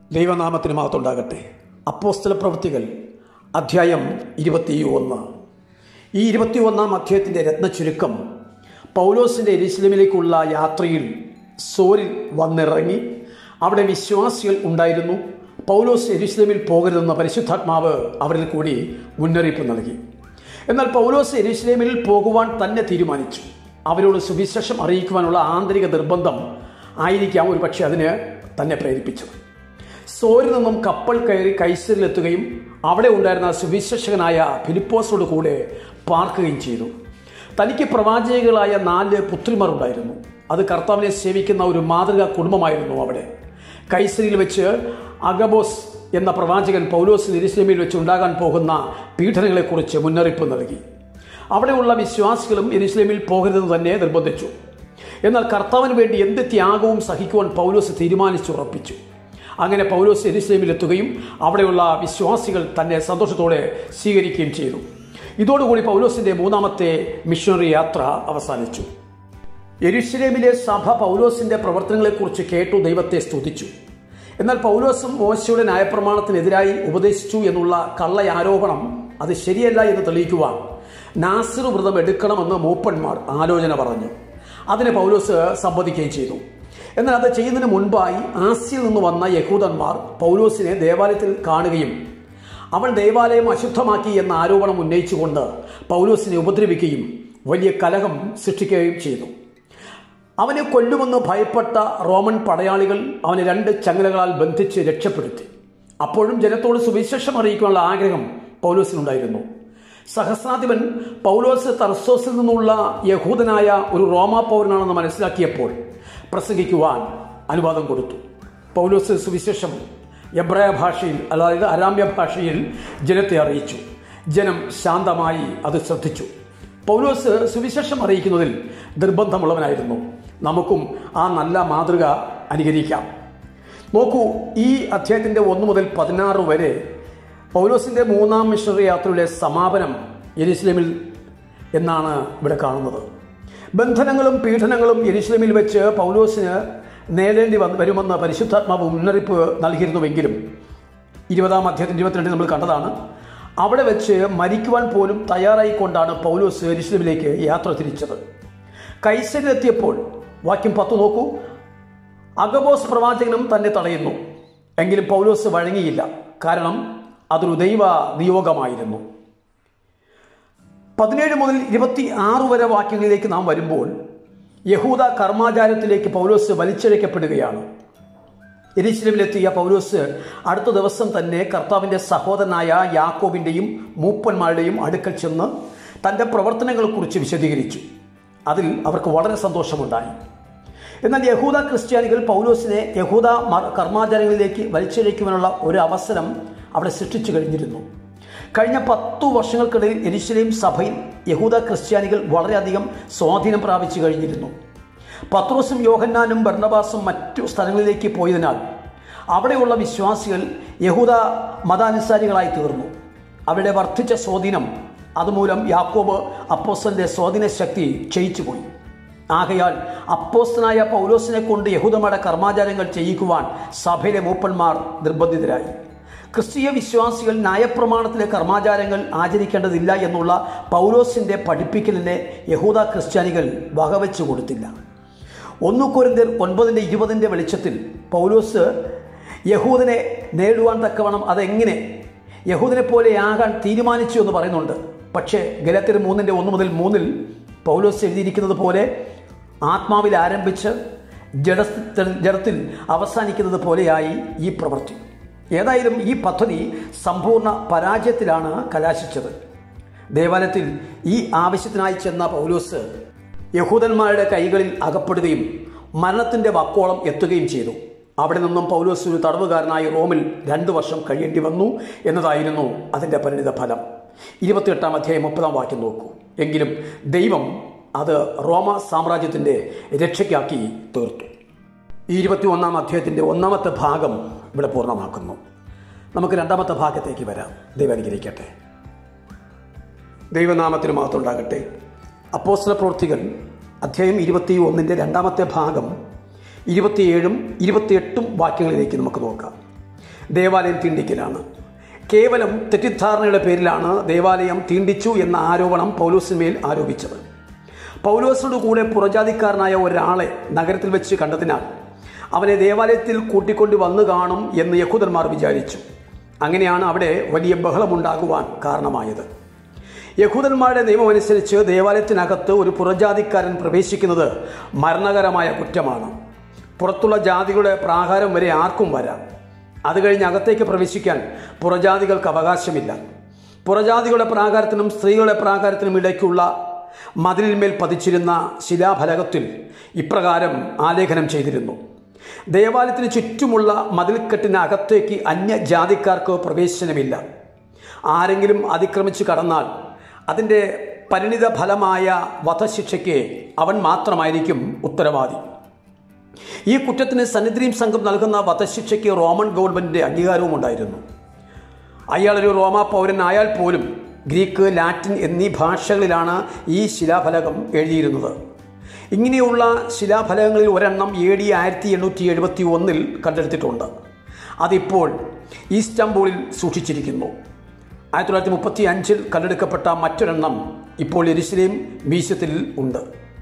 ദൈവനാമത്തിന് മഹത്തുണ്ടാകട്ടെ അപ്പോസ്തല പ്രവൃത്തികൾ അധ്യായം ഇരുപത്തി ഒന്ന് ഈ ഇരുപത്തി ഒന്നാം അധ്യായത്തിൻ്റെ രത്നചുരുക്കം പൗലോസിൻ്റെ എരിശിലമിലേക്കുള്ള യാത്രയിൽ സോരിൽ വന്നിറങ്ങി അവിടെ വിശ്വാസികൾ ഉണ്ടായിരുന്നു പൗലോസ് എരിശിലമിൽ പോകരുതെന്ന് പരിശുദ്ധാത്മാവ് അവരിൽ കൂടി മുന്നറിയിപ്പ് നൽകി എന്നാൽ പൗലോസ് എരിശിലേമിൽ പോകുവാൻ തന്നെ തീരുമാനിച്ചു അവരോട് സുവിശേഷം അറിയിക്കുവാനുള്ള ആന്തരിക നിർബന്ധം ആയിരിക്കാം ഒരു പക്ഷേ അതിന് തന്നെ പ്രേരിപ്പിച്ചത് സോരിൽ നിന്നും കപ്പൽ കയറി കൈസരിലെത്തുകയും അവിടെ ഉണ്ടായിരുന്ന സുവിശേഷകനായ ഫിലിപ്പോസോട് കൂടെ പാർക്കുകയും ചെയ്തു തനിക്ക് പ്രവാചകകളായ നാല് പുത്രിമാർ ഉണ്ടായിരുന്നു അത് കർത്താവിനെ സേവിക്കുന്ന ഒരു മാതൃകാ കുടുംബമായിരുന്നു അവിടെ കൈസരിയിൽ വെച്ച് അഗബോസ് എന്ന പ്രവാചകൻ പൗലോസ് എരിശ്ലമിൽ വെച്ച് ഉണ്ടാകാൻ പോകുന്ന പീഡനങ്ങളെക്കുറിച്ച് മുന്നറിയിപ്പ് നൽകി അവിടെയുള്ള വിശ്വാസികളും എരിശ്ലമിൽ പോകരുതെന്ന് തന്നെ നിർബന്ധിച്ചു എന്നാൽ കർത്താവിന് വേണ്ടി എന്ത് ത്യാഗവും സഹിക്കുവാൻ പൗലോസ് തീരുമാനിച്ചുറപ്പിച്ചു അങ്ങനെ പൗലോസ് എരിശ്ലേമിൽ എത്തുകയും അവിടെയുള്ള വിശ്വാസികൾ തന്നെ സന്തോഷത്തോടെ സ്വീകരിക്കുകയും ചെയ്തു ഇതോടുകൂടി പൗലോസിന്റെ മൂന്നാമത്തെ മിഷണറി യാത്ര അവസാനിച്ചു എരുഷലേമിലെ സഭ പൗലോസിന്റെ പ്രവർത്തനങ്ങളെക്കുറിച്ച് കേട്ടു ദൈവത്തെ സ്തുതിച്ചു എന്നാൽ പൗലോസും മോശയുടെ ന്യായപ്രമാണത്തിനെതിരായി ഉപദേശിച്ചു എന്നുള്ള കള്ള ആരോപണം അത് ശരിയല്ല എന്ന് തെളിയിക്കുവാൻ നാസിർ വ്രതം എടുക്കണമെന്ന് മൂപ്പന്മാർ ആലോചന പറഞ്ഞു അതിന് പൗലോസ് സമ്മതിക്കുകയും ചെയ്തു എന്നാൽ അത് ചെയ്യുന്നതിന് മുൻപായി ആസിയിൽ നിന്ന് വന്ന യഹൂദന്മാർ പൗലോസിനെ ദേവാലയത്തിൽ കാണുകയും അവൻ ദേവാലയം അശുദ്ധമാക്കി എന്ന ആരോപണം ഉന്നയിച്ചുകൊണ്ട് പൗലോസിനെ ഉപദ്രവിക്കുകയും വലിയ കലഹം സൃഷ്ടിക്കുകയും ചെയ്തു അവനെ കൊല്ലുമെന്ന് ഭയപ്പെട്ട റോമൻ പടയാളികൾ അവനെ രണ്ട് ചങ്ങലകളാൽ ബന്ധിച്ച് രക്ഷപ്പെടുത്തി അപ്പോഴും ജനത്തോട് സുവിശേഷം അറിയിക്കാനുള്ള ആഗ്രഹം പൗലോസിനുണ്ടായിരുന്നു സഹസ്രാധിപൻ പൗലോസ് തർസോസിൽ നിന്നുള്ള യഹൂദനായ ഒരു റോമാ പൗരനാണെന്ന് മനസ്സിലാക്കിയപ്പോൾ പ്രസംഗിക്കുവാൻ അനുവാദം കൊടുത്തു പൗലോസ് സുവിശേഷം എബ്രായ ഭാഷയിൽ അതായത് അരാമ്യ ഭാഷയിൽ ജനത്തെ അറിയിച്ചു ജനം ശാന്തമായി അത് ശ്രദ്ധിച്ചു പൗലോസ് സുവിശേഷം അറിയിക്കുന്നതിൽ നിർബന്ധമുള്ളവനായിരുന്നു നമുക്കും ആ നല്ല മാതൃക അനുകരിക്കാം നോക്കൂ ഈ അധ്യായത്തിൻ്റെ ഒന്ന് മുതൽ പതിനാറ് വരെ പൗലോസിൻ്റെ മൂന്നാം മിഷണറി യാത്രയുടെ സമാപനം യെരുസലേമിൽ എന്നാണ് ഇവിടെ കാണുന്നത് ബന്ധനങ്ങളും പീഡനങ്ങളും യെരുസലേമിൽ വെച്ച് പൗലോസിന് നേടേണ്ടി വന്ന് വരുമെന്ന് പരിശുദ്ധാത്മാവ് മുന്നറിയിപ്പ് നൽകിയിരുന്നുവെങ്കിലും ഇരുപതാം അധ്യായത്തിൽ ഇരുപത്തിരണ്ടിൽ നമ്മൾ കണ്ടതാണ് അവിടെ വെച്ച് മരിക്കുവാൻ പോലും തയ്യാറായിക്കൊണ്ടാണ് പൗലോസ് യെരുസലേമിലേക്ക് യാത്ര തിരിച്ചത് കൈസരിലെത്തിയപ്പോൾ വാക്യം പത്ത് നോക്കൂ അഗബോസ് പ്രവാചകനും തന്നെ തടയുന്നു എങ്കിലും പൗലോസ് വഴങ്ങിയില്ല കാരണം അതൊരു ദൈവ നിയോഗമായിരുന്നു പതിനേഴ് മുതൽ ഇരുപത്തി ആറ് വരെ വാക്യങ്ങളിലേക്ക് നാം വരുമ്പോൾ യഹൂദ കർമാചാരത്തിലേക്ക് പൗലോസ് വലിച്ചിഴക്കപ്പെടുകയാണ് എരിശിലമിലെത്തിയ പൗലോസ് അടുത്ത ദിവസം തന്നെ കർത്താവിൻ്റെ സഹോദരനായ യാക്കോബിൻ്റെയും മൂപ്പന്മാരുടെയും അടുക്കൽ ചെന്ന് തൻ്റെ പ്രവർത്തനങ്ങളെക്കുറിച്ച് വിശദീകരിച്ചു അതിൽ അവർക്ക് വളരെ സന്തോഷമുണ്ടായി എന്നാൽ യഹൂദ ക്രിസ്ത്യാനികൾ പൗലോസിനെ യഹൂദ കർമാചാരങ്ങളിലേക്ക് വലിച്ചിഴയ്ക്കുവാനുള്ള ഒരു അവസരം അവിടെ സൃഷ്ടിച്ചു കഴിഞ്ഞിരുന്നു കഴിഞ്ഞ പത്തു വർഷങ്ങൾക്കിടയിൽ എരിശിലേം സഭയിൽ യഹൂദ ക്രിസ്ത്യാനികൾ വളരെയധികം സ്വാധീനം പ്രാപിച്ചു കഴിഞ്ഞിരുന്നു പത്രോസും യോഹന്നാനും ഭർണബാസും മറ്റു സ്ഥലങ്ങളിലേക്ക് പോയതിനാൽ അവിടെയുള്ള വിശ്വാസികൾ യഹൂദ മതാനുസാരികളായി തീർന്നു അവരുടെ വർദ്ധിച്ച സ്വാധീനം അതുമൂലം യാക്കോബ് അപ്പോസ്റ്റലിന്റെ സ്വാധീന ശക്തി ക്ഷയിച്ചുപോയി ആകയാൽ അപ്പോസ്തനായ പൗലോസിനെ കൊണ്ട് യഹൂദമട കർമാചാരങ്ങൾ ചെയ്യിക്കുവാൻ സഭയിലെ മൂപ്പന്മാർ നിർബന്ധിതരായി ക്രിസ്തീയ വിശ്വാസികൾ ന്യായപ്രമാണത്തിലെ കർമാചാരങ്ങൾ ആചരിക്കേണ്ടതില്ല എന്നുള്ള പൗലോസിന്റെ പഠിപ്പിക്കലിനെ യഹൂദ ക്രിസ്ത്യാനികൾ വകവെച്ചു കൊടുത്തില്ല ഒന്നു കുരിന്തിർ ഒൻപതിൻ്റെ ഇരുപതിൻ്റെ വെളിച്ചത്തിൽ പൗലോസ് യഹൂദനെ നേടുവാൻ തക്കവണ്ണം അതെങ്ങനെ യഹൂദനെ പോലെ ആകാൻ തീരുമാനിച്ചു എന്ന് പറയുന്നുണ്ട് പക്ഷേ ഗലത്തിൽ മൂന്നിൻ്റെ ഒന്ന് മുതൽ മൂന്നിൽ പൗലോസ് എഴുതിയിരിക്കുന്നത് പോലെ ആത്മാവിൽ ആരംഭിച്ച് ജഡ ജഡത്തിൽ അവസാനിക്കുന്നത് പോലെയായി ഈ പ്രവൃത്തി ഏതായാലും ഈ പദ്ധതി സമ്പൂർണ്ണ പരാജയത്തിലാണ് കലാശിച്ചത് ദേവാലയത്തിൽ ഈ ആവശ്യത്തിനായി ചെന്ന പൗലോസ് യഹൂദന്മാരുടെ കൈകളിൽ അകപ്പെടുകയും മരണത്തിൻ്റെ വക്കോളം എത്തുകയും ചെയ്തു അവിടെ നിന്നും പൗലോസ് ഒരു തടവുകാരനായി റോമിൽ രണ്ടു വർഷം കഴിയേണ്ടി വന്നു എന്നതായിരുന്നു അതിൻ്റെ പരിണിത ഫലം ഇരുപത്തിയെട്ടാം അധ്യായം മുപ്പതാം വാക്യം നോക്കൂ എങ്കിലും ദൈവം അത് റോമ സാമ്രാജ്യത്തിൻ്റെ രക്ഷയ്ക്കാക്കി തീർത്തു ഈ ഇരുപത്തി ഒന്നാം അധ്യായത്തിൻ്റെ ഒന്നാമത്തെ ഭാഗം ഇവിടെ പൂർണ്ണമാക്കുന്നു നമുക്ക് രണ്ടാമത്തെ ഭാഗത്തേക്ക് വരാം ദൈവം അനുഗ്രഹിക്കട്ടെ ദൈവനാമത്തിന് മാത്രമുണ്ടാകട്ടെ അപ്പോസ്തല പ്രവൃത്തികൾ അധ്യായം ഇരുപത്തി ഒന്നിൻ്റെ രണ്ടാമത്തെ ഭാഗം ഇരുപത്തിയേഴും ഇരുപത്തിയെട്ടും വാക്യങ്ങളിലേക്ക് നമുക്ക് നോക്കാം ദേവാലയം തീണ്ടിക്കലാണ് കേവലം തെറ്റിദ്ധാരണയുടെ പേരിലാണ് ദേവാലയം തീണ്ടിച്ചു എന്ന ആരോപണം പൗലോസിന്മേൽ ആരോപിച്ചത് പൗലോസിനോട് കൂടെ പുറജാതിക്കാരനായ ഒരാളെ നഗരത്തിൽ വെച്ച് കണ്ടതിനാൽ അവനെ ദേവാലയത്തിൽ കൂട്ടിക്കൊണ്ട് വന്നു കാണും എന്ന് യഹൂദന്മാർ വിചാരിച്ചു അങ്ങനെയാണ് അവിടെ വലിയ ബഹളമുണ്ടാകുവാൻ കാരണമായത് യഹൂദന്മാരുടെ നിയമമനുസരിച്ച് ദേവാലയത്തിനകത്ത് ഒരു പുറജാതിക്കാരൻ പ്രവേശിക്കുന്നത് മരണകരമായ കുറ്റമാണ് പുറത്തുള്ള ജാതികളുടെ പ്രാകാരം വരെ ആർക്കും വരാം അത് കഴിഞ്ഞ് അകത്തേക്ക് പ്രവേശിക്കാൻ പുറജാതികൾക്ക് അവകാശമില്ല പുറജാതികളുടെ പ്രാകാരത്തിനും സ്ത്രീകളുടെ പ്രാകാരത്തിനും ഇടയ്ക്കുള്ള മതിലിന്മേൽ പതിച്ചിരുന്ന ശിലാഫലകത്തിൽ ഇപ്രകാരം ആലേഖനം ചെയ്തിരുന്നു ദേവാലയത്തിന് ചുറ്റുമുള്ള മതിൽക്കെട്ടിനകത്തേക്ക് അന്യജാതിക്കാർക്ക് പ്രവേശനമില്ല ആരെങ്കിലും അതിക്രമിച്ച് കടന്നാൽ അതിൻ്റെ പരിണിത ഫലമായ വധശിക്ഷയ്ക്ക് അവൻ മാത്രമായിരിക്കും ഉത്തരവാദി ഈ കുറ്റത്തിന് സന്നിധിയും സംഘം നൽകുന്ന വധശിക്ഷയ്ക്ക് റോമൻ ഗവൺമെൻറ്റിൻ്റെ അംഗീകാരവും ഉണ്ടായിരുന്നു അയാളൊരു റോമാ പൗരനായാൽ പോലും ഗ്രീക്ക് ലാറ്റിൻ എന്നീ ഭാഷകളിലാണ് ഈ ശിലാഫലകം എഴുതിയിരുന്നത് ഇങ്ങനെയുള്ള ശിലാഫലകങ്ങളിൽ ഒരെണ്ണം എ ഡി ആയിരത്തി എണ്ണൂറ്റി എഴുപത്തി ഒന്നിൽ കണ്ടെടുത്തിട്ടുണ്ട് അതിപ്പോൾ ഈസ്റ്റംബൂളിൽ സൂക്ഷിച്ചിരിക്കുന്നു ആയിരത്തി തൊള്ളായിരത്തി മുപ്പത്തി അഞ്ചിൽ കണ്ടെടുക്കപ്പെട്ട മറ്റൊരെണ്ണം ഇപ്പോൾ എരിശിലേം മ്യൂസിയത്തിൽ ഉണ്ട്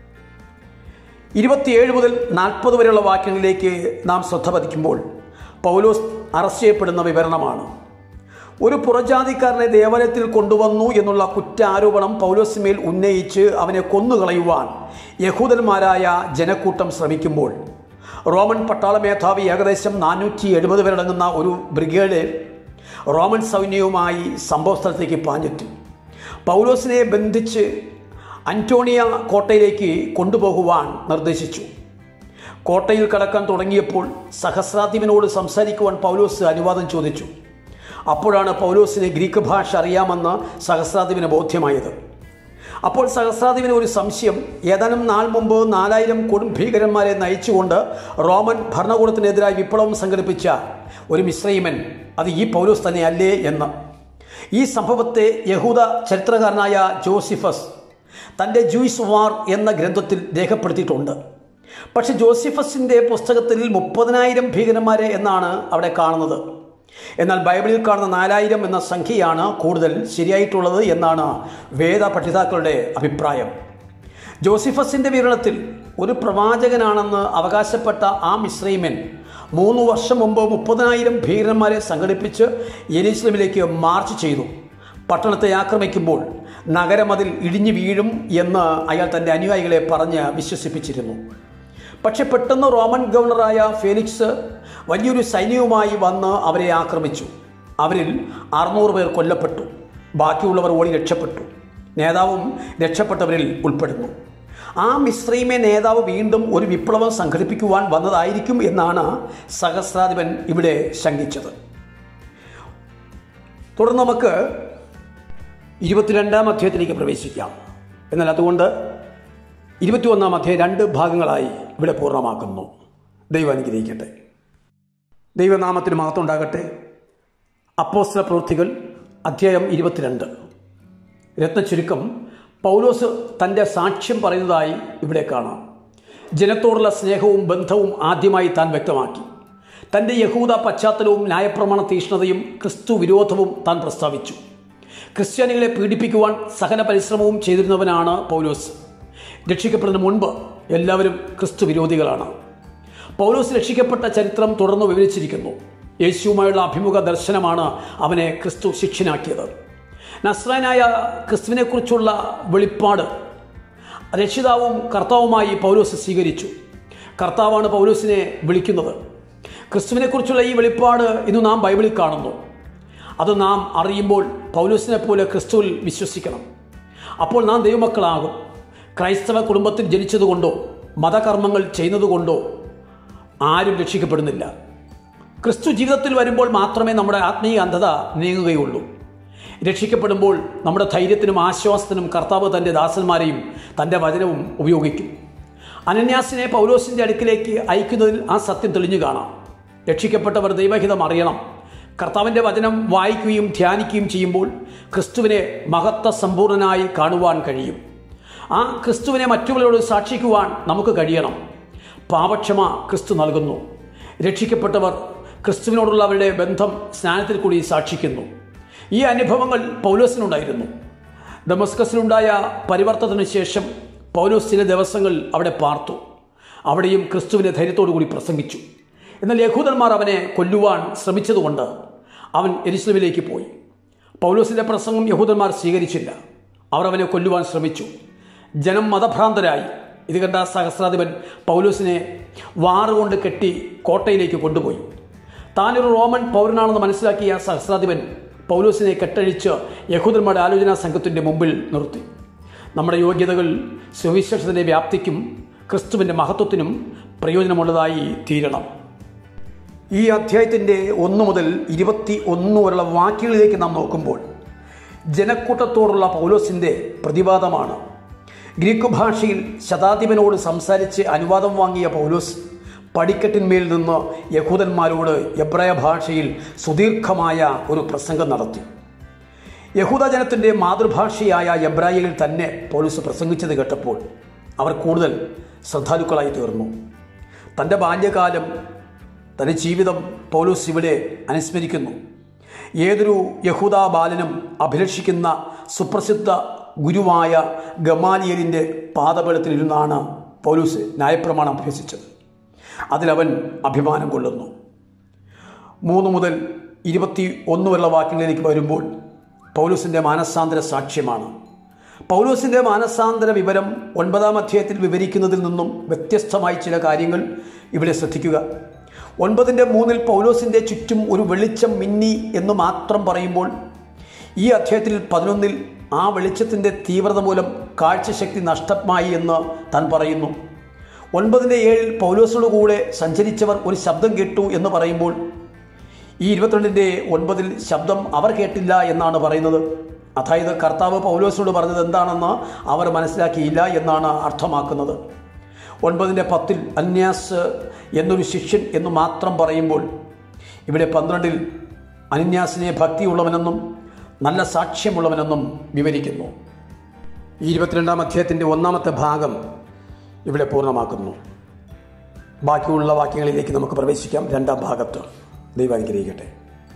ഇരുപത്തിയേഴ് മുതൽ നാൽപ്പത് വരെയുള്ള വാക്യങ്ങളിലേക്ക് നാം ശ്രദ്ധ പതിക്കുമ്പോൾ പൗലോസ് അറസ്റ്റ് ചെയ്യപ്പെടുന്ന വിവരണമാണ് ഒരു പുറജാതിക്കാരനെ ദേവാലയത്തിൽ കൊണ്ടുവന്നു എന്നുള്ള കുറ്റാരോപണം പൗലോസിമേൽ ഉന്നയിച്ച് അവനെ കൊന്നുകളയുവാൻ യഹൂദന്മാരായ ജനക്കൂട്ടം ശ്രമിക്കുമ്പോൾ റോമൻ പട്ടാള മേധാവി ഏകദേശം നാനൂറ്റി എഴുപത് പേരടങ്ങുന്ന ഒരു ബ്രിഗേഡ് റോമൻ സൈന്യവുമായി സംഭവസ്ഥലത്തേക്ക് പാഞ്ഞെത്തി പൗലോസിനെ ബന്ധിച്ച് അന്റോണിയ കോട്ടയിലേക്ക് കൊണ്ടുപോകുവാൻ നിർദ്ദേശിച്ചു കോട്ടയിൽ കടക്കാൻ തുടങ്ങിയപ്പോൾ സഹസ്രാധിപനോട് സംസാരിക്കുവാൻ പൗലോസ് അനുവാദം ചോദിച്ചു അപ്പോഴാണ് പൗലോസിന് ഗ്രീക്ക് ഭാഷ അറിയാമെന്ന് സഹസ്രാധിപന് ബോധ്യമായത് അപ്പോൾ സഹസ്രാധിപന് ഒരു സംശയം ഏതാനും നാൾ മുമ്പ് നാലായിരം കൊടും ഭീകരന്മാരെ നയിച്ചുകൊണ്ട് റോമൻ ഭരണകൂടത്തിനെതിരായി വിപ്ലവം സംഘടിപ്പിച്ച ഒരു മിശ്രൈമൻ അത് ഈ പൗലോസ് തന്നെ അല്ലേ എന്ന് ഈ സംഭവത്തെ യഹൂദ ചരിത്രകാരനായ ജോസിഫസ് തൻ്റെ ജൂയിസ് വാർ എന്ന ഗ്രന്ഥത്തിൽ രേഖപ്പെടുത്തിയിട്ടുണ്ട് പക്ഷെ ജോസിഫസിൻ്റെ പുസ്തകത്തിൽ മുപ്പതിനായിരം ഭീകരന്മാരെ എന്നാണ് അവിടെ കാണുന്നത് എന്നാൽ ബൈബിളിൽ കാണുന്ന നാലായിരം എന്ന സംഖ്യയാണ് കൂടുതൽ ശരിയായിട്ടുള്ളത് എന്നാണ് വേദ പഠിതാക്കളുടെ അഭിപ്രായം ജോസിഫസിൻ്റെ വിവരണത്തിൽ ഒരു പ്രവാചകനാണെന്ന് അവകാശപ്പെട്ട ആ മിശ്രൈമൻ മൂന്ന് വർഷം മുമ്പ് മുപ്പതിനായിരം ഭീകരന്മാരെ സംഘടിപ്പിച്ച് യെരൂശലേമിലേക്ക് മാർച്ച് ചെയ്തു പട്ടണത്തെ ആക്രമിക്കുമ്പോൾ നഗരമതിൽ ഇടിഞ്ഞു വീഴും എന്ന് അയാൾ തൻ്റെ അനുയായികളെ പറഞ്ഞ് വിശ്വസിപ്പിച്ചിരുന്നു പക്ഷെ പെട്ടെന്ന് റോമൻ ഗവർണറായ ഫേലിക്സ് വലിയൊരു സൈന്യവുമായി വന്ന് അവരെ ആക്രമിച്ചു അവരിൽ അറുന്നൂറ് പേർ കൊല്ലപ്പെട്ടു ബാക്കിയുള്ളവർ ഓടി രക്ഷപ്പെട്ടു നേതാവും രക്ഷപ്പെട്ടവരിൽ ഉൾപ്പെടുന്നു ആ മിശ്രീമെ നേതാവ് വീണ്ടും ഒരു വിപ്ലവം സംഘടിപ്പിക്കുവാൻ വന്നതായിരിക്കും എന്നാണ് സഹസ്രാധിപൻ ഇവിടെ ശങ്കിച്ചത് തുടർന്ന് നമുക്ക് ഇരുപത്തിരണ്ടാം അധ്യായത്തിലേക്ക് പ്രവേശിക്കാം എന്നാൽ അതുകൊണ്ട് ഇരുപത്തിയൊന്നാം അധ്യായം രണ്ട് ഭാഗങ്ങളായി ഇവിടെ പൂർണ്ണമാക്കുന്നു ദൈവം അനുഗ്രഹിക്കട്ടെ ദൈവനാമത്തിന് മഹത്വം ഉണ്ടാകട്ടെ അപ്പോസ്തല പ്രവൃത്തികൾ അധ്യായം ഇരുപത്തിരണ്ട് രത്നചുരുക്കം പൗലോസ് തൻ്റെ സാക്ഷ്യം പറയുന്നതായി ഇവിടെ കാണാം ജനത്തോടുള്ള സ്നേഹവും ബന്ധവും ആദ്യമായി താൻ വ്യക്തമാക്കി തൻ്റെ യഹൂദ പശ്ചാത്തലവും ന്യായപ്രമാണ തീഷ്ണതയും ക്രിസ്തു വിരോധവും താൻ പ്രസ്താവിച്ചു ക്രിസ്ത്യാനികളെ പീഡിപ്പിക്കുവാൻ സഹന പരിശ്രമവും ചെയ്തിരുന്നവനാണ് പൗലോസ് രക്ഷിക്കപ്പെടുന്നതിന് മുൻപ് എല്ലാവരും ക്രിസ്തു വിരോധികളാണ് പൗലോസ് രക്ഷിക്കപ്പെട്ട ചരിത്രം തുടർന്ന് വിവരിച്ചിരിക്കുന്നു യേശുവുമായുള്ള അഭിമുഖ ദർശനമാണ് അവനെ ക്രിസ്തു ശിക്ഷനാക്കിയത് നസ്രാനായ ക്രിസ്തുവിനെക്കുറിച്ചുള്ള വെളിപ്പാട് രക്ഷിതാവും കർത്താവുമായി പൗലോസ് സ്വീകരിച്ചു കർത്താവാണ് പൗലോസിനെ വിളിക്കുന്നത് ക്രിസ്തുവിനെക്കുറിച്ചുള്ള ഈ വെളിപ്പാട് ഇന്ന് നാം ബൈബിളിൽ കാണുന്നു അത് നാം അറിയുമ്പോൾ പൗലോസിനെ പോലെ ക്രിസ്തുവിൽ വിശ്വസിക്കണം അപ്പോൾ നാം ദൈവമക്കളാകും ക്രൈസ്തവ കുടുംബത്തിൽ ജനിച്ചതുകൊണ്ടോ മതകർമ്മങ്ങൾ ചെയ്യുന്നതുകൊണ്ടോ ആരും രക്ഷിക്കപ്പെടുന്നില്ല ക്രിസ്തു ജീവിതത്തിൽ വരുമ്പോൾ മാത്രമേ നമ്മുടെ ആത്മീയ അന്ധത നീങ്ങുകയുള്ളൂ രക്ഷിക്കപ്പെടുമ്പോൾ നമ്മുടെ ധൈര്യത്തിനും ആശ്വാസത്തിനും കർത്താവ് തൻ്റെ ദാസന്മാരെയും തൻ്റെ വചനവും ഉപയോഗിക്കും അനന്യാസിനെ പൗലോസിൻ്റെ അടുക്കിലേക്ക് അയക്കുന്നതിൽ ആ സത്യം തെളിഞ്ഞു കാണാം രക്ഷിക്കപ്പെട്ടവർ ദൈവഹിതം അറിയണം കർത്താവിൻ്റെ വചനം വായിക്കുകയും ധ്യാനിക്കുകയും ചെയ്യുമ്പോൾ ക്രിസ്തുവിനെ മഹത്വ സമ്പൂർണനായി കാണുവാൻ കഴിയും ആ ക്രിസ്തുവിനെ മറ്റുള്ളവരോട് സാക്ഷിക്കുവാൻ നമുക്ക് കഴിയണം പാപക്ഷമ ക്രിസ്തു നൽകുന്നു രക്ഷിക്കപ്പെട്ടവർ ക്രിസ്തുവിനോടുള്ള അവരുടെ ബന്ധം സ്നാനത്തിൽ കൂടി സാക്ഷിക്കുന്നു ഈ അനുഭവങ്ങൾ പൗലോസിനുണ്ടായിരുന്നു ഡമസ്കസിലുണ്ടായ പരിവർത്തനത്തിന് ശേഷം പൗലോസ് ചില ദിവസങ്ങൾ അവിടെ പാർത്തു അവിടെയും ക്രിസ്തുവിനെ ധൈര്യത്തോടു കൂടി പ്രസംഗിച്ചു എന്നാൽ യഹൂദന്മാർ അവനെ കൊല്ലുവാൻ ശ്രമിച്ചതുകൊണ്ട് അവൻ എരിശ്ലമിലേക്ക് പോയി പൗലോസിൻ്റെ പ്രസംഗം യഹൂദന്മാർ സ്വീകരിച്ചില്ല അവർ അവനെ കൊല്ലുവാൻ ശ്രമിച്ചു ജനം മതഭ്രാന്തരായി ഇത് കണ്ട സഹസ്രാധിപൻ പൗലോസിനെ വാറുകൊണ്ട് കെട്ടി കോട്ടയിലേക്ക് കൊണ്ടുപോയി താനൊരു റോമൻ പൗരനാണെന്ന് മനസ്സിലാക്കിയ സഹസ്രാധിപൻ പൗലോസിനെ കെട്ടഴിച്ച് യഹൂദന്മാരുടെ ആലോചനാ സംഘത്തിൻ്റെ മുമ്പിൽ നിർത്തി നമ്മുടെ യോഗ്യതകൾ സുവിശേഷത്തിൻ്റെ വ്യാപ്തിക്കും ക്രിസ്തുവിൻ്റെ മഹത്വത്തിനും പ്രയോജനമുള്ളതായി തീരണം ഈ അധ്യായത്തിൻ്റെ ഒന്ന് മുതൽ ഇരുപത്തി ഒന്ന് വരെയുള്ള വാക്യങ്ങളിലേക്ക് നാം നോക്കുമ്പോൾ ജനക്കൂട്ടത്തോടുള്ള പൗലോസിൻ്റെ പ്രതിവാദമാണ് ഗ്രീക്ക് ഭാഷയിൽ ശതാധിപനോട് സംസാരിച്ച് അനുവാദം വാങ്ങിയ പൗലോസ് പടിക്കെട്ടിന്മേൽ നിന്ന് യഹൂദന്മാരോട് എബ്രായ ഭാഷയിൽ സുദീർഘമായ ഒരു പ്രസംഗം നടത്തി യഹൂദജനത്തിൻ്റെ മാതൃഭാഷയായ എബ്രായയിൽ തന്നെ പൗലോസ് പ്രസംഗിച്ചത് കേട്ടപ്പോൾ അവർ കൂടുതൽ ശ്രദ്ധാലുക്കളായി തീർന്നു തൻ്റെ ബാല്യകാലം തൻ്റെ ജീവിതം പൗലോസ് ഇവിടെ അനുസ്മരിക്കുന്നു ഏതൊരു യഹൂദ ബാലനും അഭിലഷിക്കുന്ന സുപ്രസിദ്ധ ഗുരുവായ ഗമാലിയലിൻ്റെ പാദബലത്തിലിരുന്നാണ് പൗലൂസ് ന്യായപ്രമാണം അഭ്യസിച്ചത് അതിലവൻ അഭിമാനം കൊള്ളുന്നു മൂന്ന് മുതൽ ഇരുപത്തി ഒന്ന് വരെയുള്ള വാക്യങ്ങളിലേക്ക് വരുമ്പോൾ പൗലൂസിൻ്റെ മാനസാന്തര സാക്ഷ്യമാണ് പൗലൂസിൻ്റെ മാനസാന്തര വിവരം ഒൻപതാം അധ്യായത്തിൽ വിവരിക്കുന്നതിൽ നിന്നും വ്യത്യസ്തമായി ചില കാര്യങ്ങൾ ഇവിടെ ശ്രദ്ധിക്കുക ഒൻപതിൻ്റെ മൂന്നിൽ പൗലോസിൻ്റെ ചുറ്റും ഒരു വെളിച്ചം മിന്നി എന്ന് മാത്രം പറയുമ്പോൾ ഈ അധ്യായത്തിൽ പതിനൊന്നിൽ ആ വെളിച്ചത്തിൻ്റെ തീവ്രത മൂലം കാഴ്ചശക്തി നഷ്ടമായി എന്ന് താൻ പറയുന്നു ഒൻപതിൻ്റെ ഏഴിൽ പൗലോസോട് കൂടെ സഞ്ചരിച്ചവർ ഒരു ശബ്ദം കേട്ടു എന്ന് പറയുമ്പോൾ ഈ ഇരുപത്തിരണ്ടിൻ്റെ ഒൻപതിൽ ശബ്ദം അവർ കേട്ടില്ല എന്നാണ് പറയുന്നത് അതായത് കർത്താവ് പൗലോസിനോട് പറഞ്ഞത് എന്താണെന്ന് അവർ മനസ്സിലാക്കിയില്ല എന്നാണ് അർത്ഥമാക്കുന്നത് ഒൻപതിൻ്റെ പത്തിൽ അന്യാസ് എന്നൊരു ശിഷ്യൻ എന്ന് മാത്രം പറയുമ്പോൾ ഇവിടെ പന്ത്രണ്ടിൽ അനന്യാസിനെ ഭക്തിയുള്ളവനെന്നും നല്ല സാക്ഷ്യമുള്ളവനെന്നും വിവരിക്കുന്നു ഈ ഇരുപത്തിരണ്ടാം അധ്യായത്തിൻ്റെ ഒന്നാമത്തെ ഭാഗം ഇവിടെ പൂർണ്ണമാക്കുന്നു ബാക്കിയുള്ള വാക്യങ്ങളിലേക്ക് നമുക്ക് പ്രവേശിക്കാം രണ്ടാം ഭാഗത്ത് ദൈവം അനുഗ്രഹിക്കട്ടെ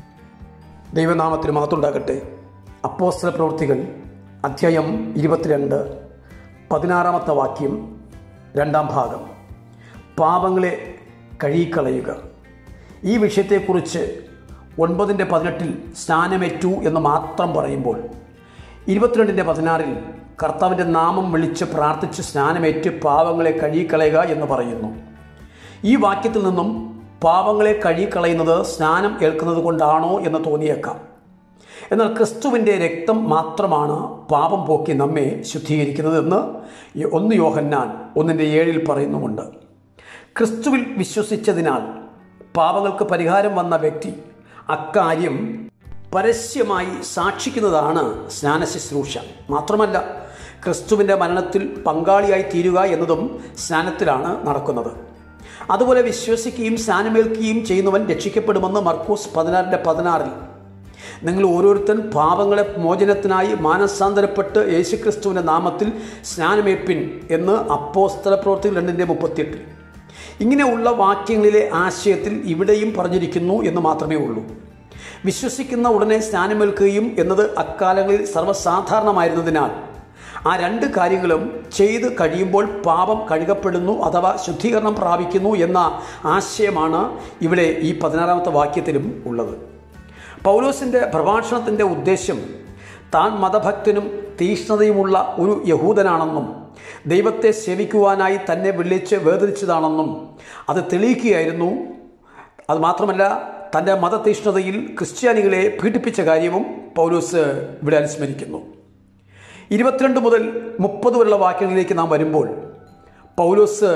ദൈവനാമത്തിന് മഹത്തുണ്ടാകട്ടെ അപ്പോസ്തല പ്രവൃത്തികൾ അധ്യായം ഇരുപത്തിരണ്ട് പതിനാറാമത്തെ വാക്യം രണ്ടാം ഭാഗം പാപങ്ങളെ കഴുകിക്കളയുക ഈ വിഷയത്തെക്കുറിച്ച് ഒൻപതിൻ്റെ പതിനെട്ടിൽ സ്നാനമേറ്റു എന്ന് മാത്രം പറയുമ്പോൾ ഇരുപത്തിരണ്ടിൻ്റെ പതിനാറിൽ കർത്താവിൻ്റെ നാമം വിളിച്ച് പ്രാർത്ഥിച്ച് സ്നാനമേറ്റ് പാവങ്ങളെ കഴുകിക്കളയുക എന്ന് പറയുന്നു ഈ വാക്യത്തിൽ നിന്നും പാവങ്ങളെ കഴുകിക്കളയുന്നത് സ്നാനം ഏൽക്കുന്നത് കൊണ്ടാണോ എന്ന് തോന്നിയേക്കാം എന്നാൽ ക്രിസ്തുവിൻ്റെ രക്തം മാത്രമാണ് പാപം പോക്കി നമ്മെ ശുദ്ധീകരിക്കുന്നതെന്ന് ഒന്ന് യോഹന്നാൻ ഒന്നിൻ്റെ ഏഴിൽ പറയുന്നുമുണ്ട് ക്രിസ്തുവിൽ വിശ്വസിച്ചതിനാൽ പാപങ്ങൾക്ക് പരിഹാരം വന്ന വ്യക്തി അക്കാര്യം പരസ്യമായി സാക്ഷിക്കുന്നതാണ് സ്നാനശുശ്രൂഷ മാത്രമല്ല ക്രിസ്തുവിൻ്റെ മരണത്തിൽ പങ്കാളിയായി തീരുക എന്നതും സ്നാനത്തിലാണ് നടക്കുന്നത് അതുപോലെ വിശ്വസിക്കുകയും സ്നാനമേൽക്കുകയും ചെയ്യുന്നവൻ രക്ഷിക്കപ്പെടുമെന്ന് മർക്കൂസ് പതിനാറിൻ്റെ പതിനാറിൽ നിങ്ങൾ ഓരോരുത്തൻ പാപങ്ങളെ മോചനത്തിനായി മാനസാന്തരപ്പെട്ട് യേശുക്രിസ്തുവിൻ്റെ നാമത്തിൽ സ്നാനമേൽപ്പിൻ എന്ന് അപ്പോസ്തല പ്രവർത്തികൾ രണ്ടിൻ്റെ മുപ്പത്തിയെട്ടിൽ ഇങ്ങനെയുള്ള വാക്യങ്ങളിലെ ആശയത്തിൽ ഇവിടെയും പറഞ്ഞിരിക്കുന്നു എന്ന് മാത്രമേ ഉള്ളൂ വിശ്വസിക്കുന്ന ഉടനെ സ്നാനമേൽക്കുകയും എന്നത് അക്കാലങ്ങളിൽ സർവ്വസാധാരണമായിരുന്നതിനാൽ ആ രണ്ട് കാര്യങ്ങളും ചെയ്ത് കഴിയുമ്പോൾ പാപം കഴുകപ്പെടുന്നു അഥവാ ശുദ്ധീകരണം പ്രാപിക്കുന്നു എന്ന ആശയമാണ് ഇവിടെ ഈ പതിനാറാമത്തെ വാക്യത്തിലും ഉള്ളത് പൗലോസിൻ്റെ പ്രഭാഷണത്തിൻ്റെ ഉദ്ദേശം താൻ മതഭക്തനും തീഷ്ണതയുമുള്ള ഒരു യഹൂദനാണെന്നും ദൈവത്തെ സേവിക്കുവാനായി തന്നെ വിളിച്ച് വേദനിച്ചതാണെന്നും അത് തെളിയിക്കുകയായിരുന്നു അതുമാത്രമല്ല തൻ്റെ മതതീഷ്ണതയിൽ ക്രിസ്ത്യാനികളെ പീഡിപ്പിച്ച കാര്യവും പൗലോസ് ഇവിടെ അനുസ്മരിക്കുന്നു ഇരുപത്തിരണ്ട് മുതൽ മുപ്പത് വരെയുള്ള വാക്യങ്ങളിലേക്ക് നാം വരുമ്പോൾ പൗലോസ്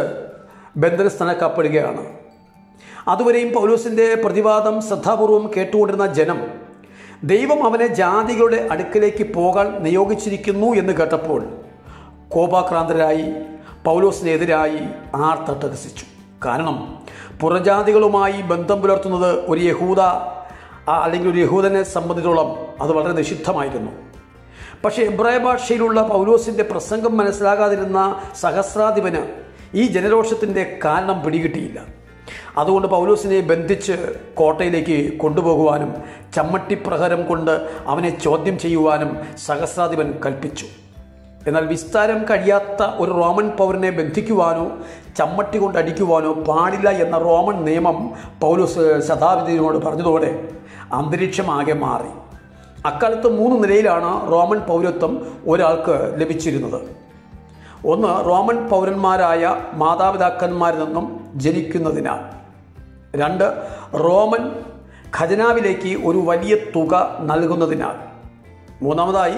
ബന്ധനസ്ഥനക്കപ്പെടുകയാണ് അതുവരെയും പൗലോസിൻ്റെ പ്രതിവാദം ശ്രദ്ധാപൂർവം കേട്ടുകൊണ്ടിരുന്ന ജനം ദൈവം അവനെ ജാതികളുടെ അടുക്കലേക്ക് പോകാൻ നിയോഗിച്ചിരിക്കുന്നു എന്ന് കേട്ടപ്പോൾ കോപാക്രാന്തരായി പൗലോസിനെതിരായി ആർത്തട്ടഹസിച്ചു കാരണം പുറജാതികളുമായി ബന്ധം പുലർത്തുന്നത് ഒരു യഹൂദ ആ, അല്ലെങ്കിൽ ഒരു യഹൂദനെ സംബന്ധിച്ചോളം അത് വളരെ നിഷിദ്ധമായിരുന്നു പക്ഷേ എബ്രായ ഭാഷയിലുള്ള പൗലോസിൻ്റെ പ്രസംഗം മനസ്സിലാകാതിരുന്ന സഹസ്രാധിപന് ഈ ജനരോഷത്തിൻ്റെ കാരണം പിടികിട്ടിയില്ല അതുകൊണ്ട് പൗലോസിനെ ബന്ധിച്ച് കോട്ടയിലേക്ക് കൊണ്ടുപോകുവാനും ചമ്മട്ടിപ്രഹരം കൊണ്ട് അവനെ ചോദ്യം ചെയ്യുവാനും സഹസ്രാധിപൻ കൽപ്പിച്ചു എന്നാൽ വിസ്താരം കഴിയാത്ത ഒരു റോമൻ പൗരനെ ബന്ധിക്കുവാനോ ചമ്മട്ടി കൊണ്ട് അടിക്കുവാനോ പാടില്ല എന്ന റോമൻ നിയമം പൗലോസ് ശതാബ്ദിനോട് പറഞ്ഞതോടെ അന്തരീക്ഷമാകെ മാറി അക്കാലത്ത് മൂന്ന് നിലയിലാണ് റോമൻ പൗരത്വം ഒരാൾക്ക് ലഭിച്ചിരുന്നത് ഒന്ന് റോമൻ പൗരന്മാരായ മാതാപിതാക്കന്മാരിൽ നിന്നും ജനിക്കുന്നതിനാൽ രണ്ട് റോമൻ ഖജനാവിലേക്ക് ഒരു വലിയ തുക നൽകുന്നതിനാൽ മൂന്നാമതായി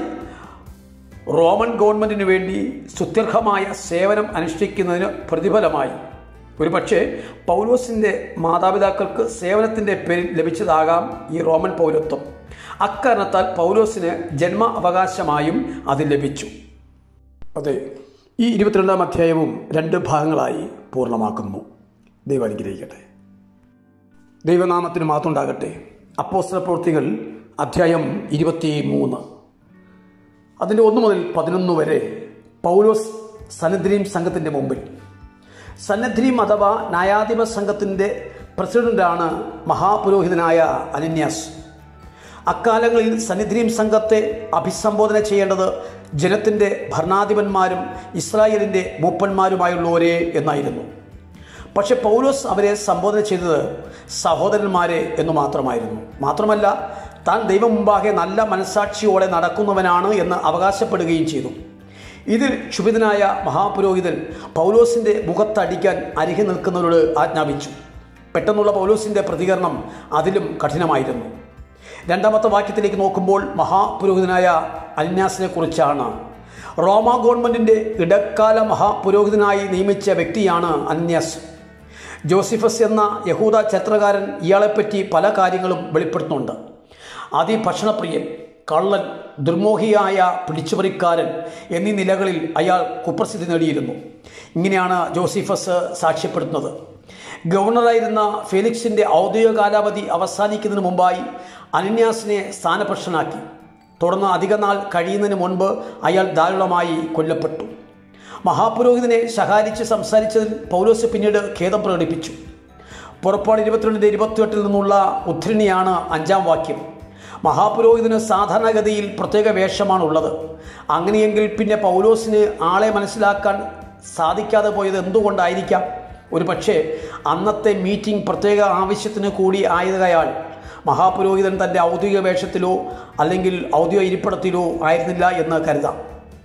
റോമൻ ഗവൺമെൻറ്റിന് വേണ്ടി സുത്യർഹമായ സേവനം അനുഷ്ഠിക്കുന്നതിന് പ്രതിഫലമായി ഒരു പക്ഷേ പൗലോസിൻ്റെ മാതാപിതാക്കൾക്ക് സേവനത്തിൻ്റെ പേരിൽ ലഭിച്ചതാകാം ഈ റോമൻ പൗരത്വം അക്കാരണത്താൽ പൗലോസിന് ജന്മ അവകാശമായും അത് ലഭിച്ചു അതെ ഈ ഇരുപത്തിരണ്ടാം അധ്യായവും രണ്ട് ഭാഗങ്ങളായി പൂർണ്ണമാക്കുന്നു ദൈവം അനുഗ്രഹിക്കട്ടെ ദൈവനാമത്തിന് മാത്രമുണ്ടാകട്ടെ അപ്പോസ്തല പ്രവൃത്തികൾ അധ്യായം ഇരുപത്തി മൂന്ന് അതിൻ്റെ ഒന്ന് മുതൽ പതിനൊന്ന് വരെ പൗലോസ് സന്നദ്രീം സംഘത്തിൻ്റെ മുമ്പിൽ സന്നദ്രീം അഥവാ ന്യായാധിപ സംഘത്തിൻ്റെ പ്രസിഡന്റാണ് മഹാപുരോഹിതനായ അനന്യാസ് അക്കാലങ്ങളിൽ സന്നിധ്രീം സംഘത്തെ അഭിസംബോധന ചെയ്യേണ്ടത് ജനത്തിൻ്റെ ഭരണാധിപന്മാരും ഇസ്രായേലിൻ്റെ മൂപ്പന്മാരുമായുള്ളവരെ എന്നായിരുന്നു പക്ഷെ പൗലോസ് അവരെ സംബോധന ചെയ്തത് സഹോദരന്മാരെ എന്ന് മാത്രമായിരുന്നു മാത്രമല്ല താൻ ദൈവം മുമ്പാകെ നല്ല മനസാക്ഷിയോടെ നടക്കുന്നവനാണ് എന്ന് അവകാശപ്പെടുകയും ചെയ്തു ഇതിൽ ക്ഷുഭിതനായ മഹാപുരോഹിതൻ പൗലോസിൻ്റെ മുഖത്തടിക്കാൻ അരികെ നിൽക്കുന്നവരോട് ആജ്ഞാപിച്ചു പെട്ടെന്നുള്ള പൗലോസിൻ്റെ പ്രതികരണം അതിലും കഠിനമായിരുന്നു രണ്ടാമത്തെ വാക്യത്തിലേക്ക് നോക്കുമ്പോൾ മഹാപുരോഹിതനായ അന്യാസിനെ കുറിച്ചാണ് റോമ ഗവൺമെൻറ്റിൻ്റെ ഇടക്കാല മഹാപുരോഹിതനായി നിയമിച്ച വ്യക്തിയാണ് അന്യാസ് ജോസിഫസ് എന്ന യഹൂദ ചരിത്രകാരൻ ഇയാളെപ്പറ്റി പല കാര്യങ്ങളും വെളിപ്പെടുത്തുന്നുണ്ട് അതിഭക്ഷണപ്രിയൻ കള്ളൻ ദുർമോഹിയായ പിടിച്ചുപറിക്കാരൻ എന്നീ നിലകളിൽ അയാൾ കുപ്രസിദ്ധി നേടിയിരുന്നു ഇങ്ങനെയാണ് ജോസിഫസ് സാക്ഷ്യപ്പെടുത്തുന്നത് ഗവർണറായിരുന്ന ഫെലിക്സിൻ്റെ ഔദ്യോഗിക കാലാവധി അവസാനിക്കുന്നതിന് മുമ്പായി അനന്യാസിനെ സ്ഥാനഭ്രഷ്ടനാക്കി തുടർന്ന് അധികനാൾ കഴിയുന്നതിന് മുൻപ് അയാൾ ദാരുണമായി കൊല്ലപ്പെട്ടു മഹാപുരോഹിതനെ ശകാരിച്ച് സംസാരിച്ചതിൽ പൗലോസ് പിന്നീട് ഖേദം പ്രകടിപ്പിച്ചു പുറപ്പാട് ഇരുപത്തിരണ്ടിൻ്റെ ഇരുപത്തിയെട്ടിൽ നിന്നുള്ള ഉദ്ധരണിയാണ് അഞ്ചാം വാക്യം മഹാപുരോഹിതന് സാധാരണഗതിയിൽ പ്രത്യേക വേഷമാണുള്ളത് അങ്ങനെയെങ്കിൽ പിന്നെ പൗലോസിന് ആളെ മനസ്സിലാക്കാൻ സാധിക്കാതെ പോയത് എന്തുകൊണ്ടായിരിക്കാം ഒരു പക്ഷേ അന്നത്തെ മീറ്റിംഗ് പ്രത്യേക ആവശ്യത്തിന് കൂടി ആയതയാൽ മഹാപുരോഹിതൻ തൻ്റെ ഔദ്യോഗിക വേഷത്തിലോ അല്ലെങ്കിൽ ഔദ്യോഗിക ഇരിപ്പിടത്തിലോ ആയിരുന്നില്ല എന്ന് കരുതാം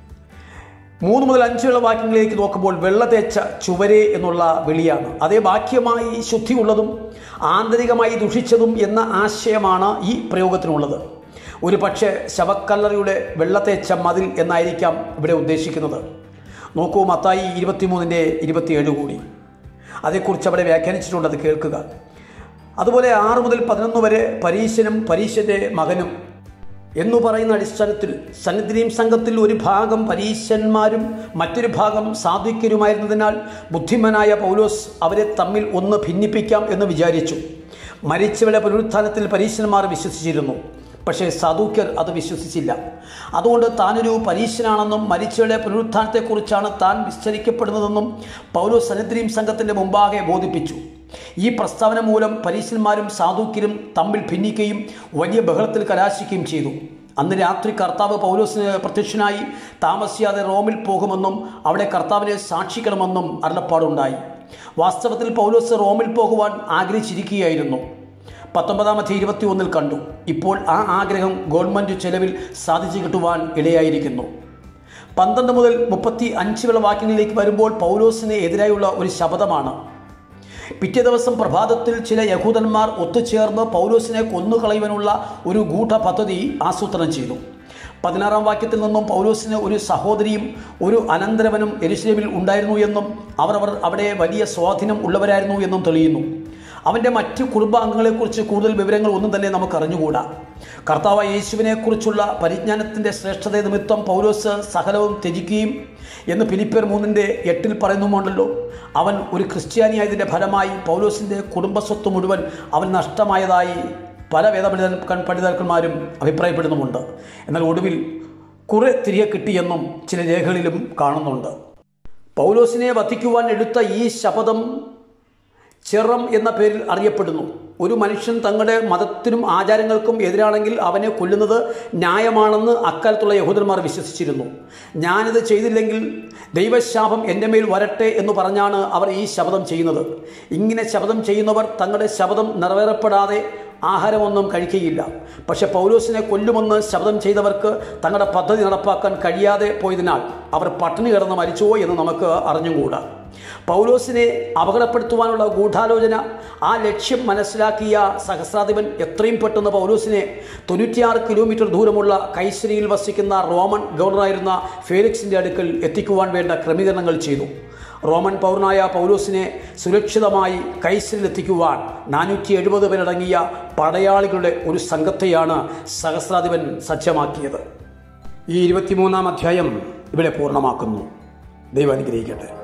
മൂന്ന് മുതൽ അഞ്ചുള്ള വാക്യങ്ങളിലേക്ക് നോക്കുമ്പോൾ വെള്ള തേച്ച ചുവരെ എന്നുള്ള വിളിയാണ് അതേ വാക്യമായി ശുദ്ധിയുള്ളതും ആന്തരികമായി ദുഷിച്ചതും എന്ന ആശയമാണ് ഈ പ്രയോഗത്തിനുള്ളത് ഒരു പക്ഷേ ശവക്കല്ലറിയുടെ വെള്ള തേച്ച മതിൽ എന്നായിരിക്കാം ഇവിടെ ഉദ്ദേശിക്കുന്നത് നോക്കൂ മത്തായി ഇരുപത്തിമൂന്നിൻ്റെ ഇരുപത്തിയേഴ് കൂടി അതേക്കുറിച്ച് അവിടെ വ്യാഖ്യാനിച്ചിട്ടുണ്ട് അത് കേൾക്കുക അതുപോലെ ആറ് മുതൽ പതിനൊന്ന് വരെ പരീശനും പരീശൻ്റെ മകനും എന്നു പറയുന്ന അടിസ്ഥാനത്തിൽ സന്നിധിയും സംഘത്തിൽ ഒരു ഭാഗം പരീശന്മാരും മറ്റൊരു ഭാഗം സാധുക്യരുമായിരുന്നതിനാൽ ബുദ്ധിമാനായ പൗലോസ് അവരെ തമ്മിൽ ഒന്ന് ഭിന്നിപ്പിക്കാം എന്ന് വിചാരിച്ചു മരിച്ചവരുടെ പുനരുത്ഥാനത്തിൽ പരീശന്മാർ വിശ്വസിച്ചിരുന്നു പക്ഷേ സാധുക്യർ അത് വിശ്വസിച്ചില്ല അതുകൊണ്ട് താനൊരു പരീശനാണെന്നും മരിച്ചവരുടെ പുനരുത്ഥാനത്തെക്കുറിച്ചാണ് താൻ വിസ്തരിക്കപ്പെടുന്നതെന്നും പൗലോസ് സന്നിധിയും സംഘത്തിൻ്റെ മുമ്പാകെ ബോധിപ്പിച്ചു ഈ പ്രസ്താവന മൂലം പരീശന്മാരും സാധുക്യരും തമ്മിൽ ഭിന്നിക്കുകയും വലിയ ബഹളത്തിൽ കലാശിക്കുകയും ചെയ്തു അന്ന് രാത്രി കർത്താവ് പൗലോസിന് പ്രത്യക്ഷനായി താമസിയാതെ റോമിൽ പോകുമെന്നും അവിടെ കർത്താവിനെ സാക്ഷിക്കണമെന്നും അരുളപ്പാടുണ്ടായി വാസ്തവത്തിൽ പൗലോസ് റോമിൽ പോകുവാൻ ആഗ്രഹിച്ചിരിക്കുകയായിരുന്നു പത്തൊമ്പതാമത്തെ ഇരുപത്തി ഒന്നിൽ കണ്ടു ഇപ്പോൾ ആ ആഗ്രഹം ഗവൺമെൻറ് ചെലവിൽ സാധിച്ചു കിട്ടുവാൻ ഇടയായിരിക്കുന്നു പന്ത്രണ്ട് മുതൽ മുപ്പത്തി അഞ്ച് വരെ വാക്യങ്ങളിലേക്ക് വരുമ്പോൾ പൗലോസിന് എതിരായുള്ള ഒരു ശബ്ദമാണ് പിറ്റേ ദിവസം പ്രഭാതത്തിൽ ചില യഹൂദന്മാർ ഒത്തുചേർന്ന് പൗലോസിനെ കൊന്നുകളയുവാനുള്ള ഒരു ഗൂഢ പദ്ധതി ആസൂത്രണം ചെയ്തു പതിനാറാം വാക്യത്തിൽ നിന്നും പൗലോസിന് ഒരു സഹോദരിയും ഒരു അനന്തരവനും എരുസലേമിൽ ഉണ്ടായിരുന്നു എന്നും അവർ അവർ അവിടെ വലിയ സ്വാധീനം ഉള്ളവരായിരുന്നു എന്നും തെളിയുന്നു അവൻ്റെ മറ്റ് കുടുംബാംഗങ്ങളെക്കുറിച്ച് കൂടുതൽ വിവരങ്ങൾ ഒന്നും തന്നെ നമുക്ക് അറിഞ്ഞുകൂടാ കർത്താവ് യേശുവിനെക്കുറിച്ചുള്ള പരിജ്ഞാനത്തിൻ്റെ ശ്രേഷ്ഠത നിമിത്തം പൗലോസ് സകലവും ത്യജിക്കുകയും എന്ന് ഫിലിപ്പിയർ മൂന്നിൻ്റെ എട്ടിൽ പറയുന്നുമുണ്ടല്ലോ അവൻ ഒരു ക്രിസ്ത്യാനിയായതിൻ്റെ ഫലമായി പൗലോസിൻ്റെ കുടുംബസ്വത്ത് മുഴുവൻ അവൻ നഷ്ടമായതായി പല വേദപണ്ഡിത പണ്ഡിതാക്കന്മാരും അഭിപ്രായപ്പെടുന്നുമുണ്ട് എന്നാൽ ഒടുവിൽ കുറെ തിരികെ കിട്ടിയെന്നും ചില രേഖകളിലും കാണുന്നുണ്ട് പൗലോസിനെ വധിക്കുവാൻ എടുത്ത ഈ ശപഥം ചെറം എന്ന പേരിൽ അറിയപ്പെടുന്നു ഒരു മനുഷ്യൻ തങ്ങളുടെ മതത്തിനും ആചാരങ്ങൾക്കും എതിരാണെങ്കിൽ അവനെ കൊല്ലുന്നത് ന്യായമാണെന്ന് അക്കാലത്തുള്ള യഹൂദന്മാർ വിശ്വസിച്ചിരുന്നു ഞാനിത് ചെയ്തില്ലെങ്കിൽ ദൈവശാപം എൻ്റെ മേൽ വരട്ടെ എന്ന് പറഞ്ഞാണ് അവർ ഈ ശപഥം ചെയ്യുന്നത് ഇങ്ങനെ ശപഥം ചെയ്യുന്നവർ തങ്ങളുടെ ശപഥം നിറവേറപ്പെടാതെ ആഹാരമൊന്നും കഴിക്കുകയില്ല പക്ഷെ പൗലോസിനെ കൊല്ലുമെന്ന് ശബ്ദം ചെയ്തവർക്ക് തങ്ങളുടെ പദ്ധതി നടപ്പാക്കാൻ കഴിയാതെ പോയതിനാൽ അവർ പട്ടിണി കിടന്ന് മരിച്ചുവോ എന്ന് നമുക്ക് അറിഞ്ഞുകൂടാ പൗലോസിനെ അപകടപ്പെടുത്തുവാനുള്ള ഗൂഢാലോചന ആ ലക്ഷ്യം മനസ്സിലാക്കിയ സഹസ്രാധിപൻ എത്രയും പെട്ടെന്ന് പൗലോസിനെ തൊണ്ണൂറ്റിയാറ് കിലോമീറ്റർ ദൂരമുള്ള കൈസരിയിൽ വസിക്കുന്ന റോമൻ ഗവർണറായിരുന്ന ഫേലിക്സിൻ്റെ അടുക്കൽ എത്തിക്കുവാൻ വേണ്ട ക്രമീകരണങ്ങൾ ചെയ്തു റോമൻ പൗരനായ പൗലോസിനെ സുരക്ഷിതമായി കൈസരിലെത്തിക്കുവാൻ നാനൂറ്റി എഴുപത് പേരടങ്ങിയ പടയാളികളുടെ ഒരു സംഘത്തെയാണ് സഹസ്രാധിപൻ സജ്ജമാക്കിയത് ഈ ഇരുപത്തിമൂന്നാം അധ്യായം ഇവിടെ പൂർണ്ണമാക്കുന്നു ദൈവം അനുഗ്രഹിക്കട്ടെ